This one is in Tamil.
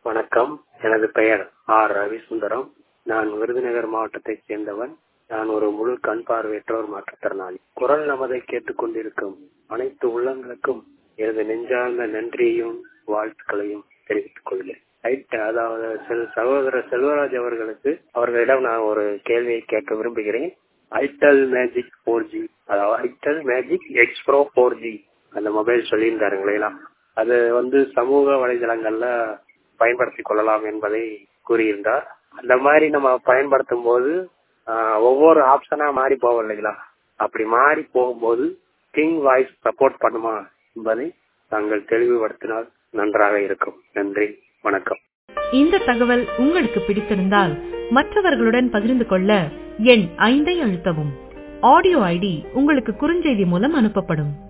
வணக்கம் எனது பெயர் ஆர் ரவிசுந்தரம் நான் விருதுநகர் மாவட்டத்தைச் சேர்ந்தவன் நான் ஒரு முழு கண் பார்வையற்றோர் மாற்றுத்திறனாளி குரல் நமதை கேட்டுக்கொண்டிருக்கும் அனைத்து உள்ளங்களுக்கும் எனது நெஞ்சார்ந்த நன்றியையும் வாழ்த்துக்களையும் தெரிவித்துக் கொள்கிறேன் ரைட் அதாவது செல் சகோதரர் செல்வராஜ் அவர்களுக்கு அவர்களிடம் நான் ஒரு கேள்வியை கேட்க விரும்புகிறேன் ஐட்டல் மேஜிக் ஃபோர் ஜி அதாவது itel magic X pro four G அந்த மொபைல் சொல்லியிருந்தாருங்களா அது வந்து சமூக வலைதளங்கள்ல பயன்படுத்திக் கொள்ளலாம் என்பதை கூறியிருந்தார் அந்த மாதிரி நம்ம பயன்படுத்தும் போது ஒவ்வொரு ஆப்ஷனா மாறி போவோம் இல்லைங்களா அப்படி மாறி போகும்போது கிங் வாய்ஸ் சப்போர்ட் பண்ணுமா என்பதை தாங்கள் தெளிவுபடுத்தினால் நன்றாக இருக்கும் நன்றி வணக்கம் இந்த தகவல் உங்களுக்கு பிடித்திருந்தால் மற்றவர்களுடன் பகிர்ந்து கொள்ள எண் ஐந்தை அழுத்தவும் ஆடியோ ஐடி உங்களுக்கு குறுஞ்செய்தி மூலம் அனுப்பப்படும்